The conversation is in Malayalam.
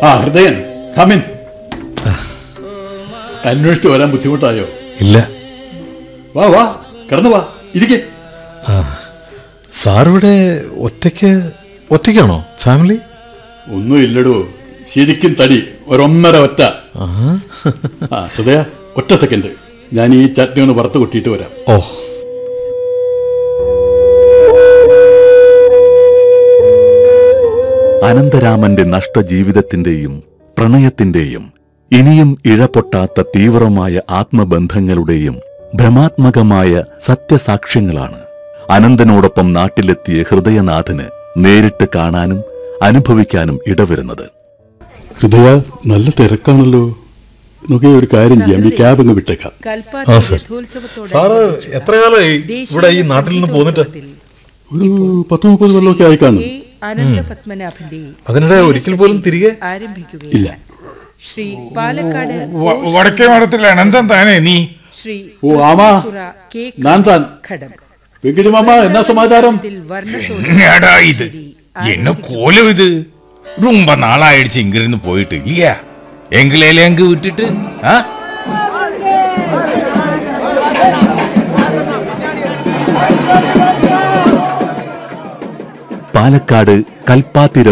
ആ ഹൃദയൻ കമിൻ അന്വേഷിച്ച് വരാൻ ബുദ്ധിമുട്ടായോ ഇല്ല വാ വാ കിടന്നു വാ ഇരിക്കെ സാറിവിടെ ഒറ്റയ്ക്ക് ഒറ്റയ്ക്കാണോ ഫാമിലി ഒന്നും ഇല്ലടോ ശരിക്കും തടി ഒരൊന്നര ഒറ്റ ആ ആ ഹൃദയ ഒറ്റ സെക്കൻഡ് ഞാൻ ഈ ചട്നി ഒന്ന് വറുത്ത് കൊട്ടിയിട്ട് വരാം ഓ അനന്തരാമന്റെ നഷ്ടജീവിതത്തിന്റെയും പ്രണയത്തിന്റെയും ഇനിയും ഇഴപൊട്ടാത്ത തീവ്രമായ ആത്മബന്ധങ്ങളുടെയും ഭ്രമാത്മകമായ സത്യസാക്ഷ്യങ്ങളാണ് അനന്തനോടൊപ്പം നാട്ടിലെത്തിയ ഹൃദയനാഥന് നേരിട്ട് കാണാനും അനുഭവിക്കാനും ഇടവരുന്നത് ഹൃദയ നല്ല തിരക്കാണല്ലോ നമുക്ക് ഒരു കാര്യം ചെയ്യാം ഈ ക്യാബ് അങ്ങ് വിട്ടേക്കാം ആ, സർ. സാറ് എത്ര കാലമായി ഇവിടെ ഈ നാട്ടിൽ നിന്ന് പോന്നിട്ട് ഒരു പത്ത് മുപ്പത് കൊല്ലമൊക്കെ ആയി കാണും അനന്തപത്മനാഭന്റെ അതിനിടെ ഒരിക്കൽ പോലും തിരികെ ആരംഭിക്കുകയാണ് ഇല്ല ശ്രീ പാലക്കാട് വ- വടക്കേ മഠത്തിൽ അനന്തം താനേ നീ ശ്രീ ഓ ആമാ തുറ കെ ഞാൻ താൻ ഖഡം വെങ്കിടി മാമ എന്നാ സമാചാരം ഇതിൽ വർണ്ണത്തോടെ என்னடா இது என்ன கோலம் இது ரொம்ப நாளாயிடுச்சு இங்க இருந்து போயிட்டு இல்லையா எங்களையில எங்க விட்டுட்டு ஆ പാലക്കാട് കൽപ്പാത്തി